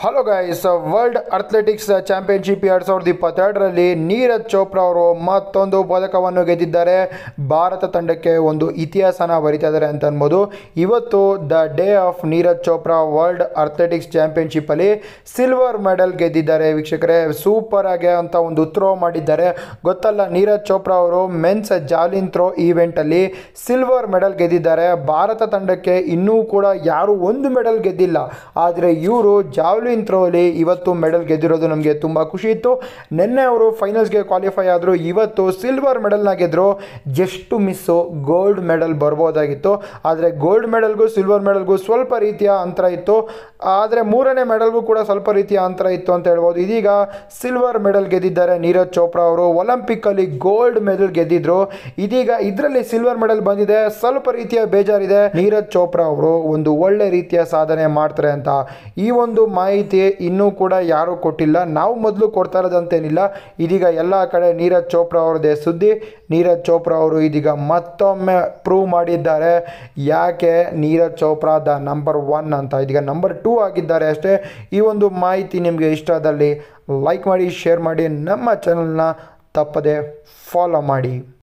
hello guys world athletics championship ಎರಡು ಸಾವಿರದ ಇಪ್ಪತ್ತೆರಡರಲ್ಲಿ ನೀರಜ್ ಚೋಪ್ರಾ ಅವರು ಮತ್ತೊಂದು ಪದಕವನ್ನು ಗೆದ್ದಿದ್ದಾರೆ ಭಾರತ ತಂಡಕ್ಕೆ ಒಂದು ಇತಿಹಾಸನ ಬರಿತಾ ಇದ್ದಾರೆ ಅಂತ ಅನ್ಬೋದು ಇವತ್ತು the day of Neeraj Chopra world athletics ಚಾಂಪಿಯನ್ಶಿಪ್ಪಲ್ಲಿ ಸಿಲ್ವರ್ ಮೆಡಲ್ ಗೆದ್ದಿದ್ದಾರೆ ವೀಕ್ಷಕರೇ ಸೂಪರ್ ಆಗಿ ಅಂತ ಒಂದು ಥ್ರೋ ಮಾಡಿದ್ದಾರೆ ಗೊತ್ತಲ್ಲ ನೀರಜ್ ಚೋಪ್ರಾ ಅವರು ಮೆನ್ಸ್ ಜಾಲಿನ್ ಥ್ರೋ ಈವೆಂಟಲ್ಲಿ ಸಿಲ್ವರ್ ಮೆಡಲ್ ಗೆದ್ದಿದ್ದಾರೆ ಭಾರತ ತಂಡಕ್ಕೆ ಇನ್ನೂ ಕೂಡ ಯಾರು ಒಂದು ಮೆಡಲ್ ಗೆದ್ದಿಲ್ಲ ಆದರೆ ಇವರು ಜಾವ್ಲಿನ್ ಥ್ರೋಲಿ ಇವತ್ತು ಮೆಡಲ್ ಗೆದ್ದಿರೋದು ನಮಗೆ ತುಂಬ ಖುಷಿ ಇತ್ತು ನಿನ್ನೆ ಅವರು ಫೈನಲ್ಸ್ಗೆ ಕ್ವಾಲಿಫೈ ಆದರು ಇವತ್ತು ಸಿಲ್ವರ್ ಮೆಡಲ್ನ ಗೆದ್ದರು ಜಸ್ಟ್ ಮಿಸ್ಸು ಗೋಲ್ಡ್ ಮೆಡಲ್ ಬರ್ಬೋದಾಗಿತ್ತು ಆದರೆ ಗೋಲ್ಡ್ ಮೆಡಲ್ಗೂ ಸಿಲ್ವರ್ ಮೆಡಲ್ಗೂ ಸ್ವಲ್ಪ ರೀತಿಯ ಅಂತರ ಇತ್ತು ಆದರೆ ಮೂರನೇ ಮೆಡಲ್ಗೂ ಕೂಡ ಸ್ವಲ್ಪ ರೀತಿಯ ಅಂತರ ಇತ್ತು ಅಂತ ಹೇಳ್ಬೋದು ಇದೀಗ ಸಿಲ್ವರ್ ಮೆಡಲ್ ಗೆದ್ದಿದ್ದಾರೆ ನೀರಜ್ ಚೋಪ್ರಾ ಅವರು ಒಲಿಂಪಿಕ್ಕಲ್ಲಿ ಗೋಲ್ಡ್ ಮೆಡಲ್ ಗೆದ್ದಿದ್ರು ಇದೀಗ ಇದರಲ್ಲಿ ಸಿಲ್ವರ್ ಮೆಡಲ್ ಬಂದಿದೆ ಸ್ವಲ್ಪ ರೀತಿಯ ಬೇಜಾರಿದೆ ನೀರಜ್ ಚೋಪ್ರಾ ಅವರು ಒಂದು ಒಳ್ಳೆ ರೀತಿಯ ಸಾಧನೆ ಮಾಡ್ತಾರೆ ಅಂತ ಈ ಒಂದು ಮಾಹಿತಿ ಇನ್ನೂ ಕೂಡ ಯಾರೂ ಕೊಟ್ಟಿಲ್ಲ ನಾವು ಮೊದಲು ಕೊಡ್ತಾ ಇರೋದಂತೇನಿಲ್ಲ ಇದೀಗ ಎಲ್ಲ ಕಡೆ ನೀರಜ್ ಚೋಪ್ರಾ ಅವ್ರದ್ದೇ ಸುದ್ದಿ ನೀರಜ್ ಚೋಪ್ರಾ ಅವರು ಇದೀಗ ಮತ್ತೊಮ್ಮೆ ಪ್ರೂವ್ ಮಾಡಿದ್ದಾರೆ ಯಾಕೆ Neeraj Chopra the number one ಅಂತ ಇದೀಗ ನಂಬರ್ ಟೂ ಆಗಿದ್ದಾರೆ ಅಷ್ಟೇ ಈ ಒಂದು ಮಾಹಿತಿ ನಿಮಗೆ ಇಷ್ಟ ಆದಲ್ಲಿ ಲೈಕ್ ಮಾಡಿ ಶೇರ್ ಮಾಡಿ ನಮ್ಮ ಚಾನಲ್ನ ತಪ್ಪದೆ ಫಾಲೋ ಮಾಡಿ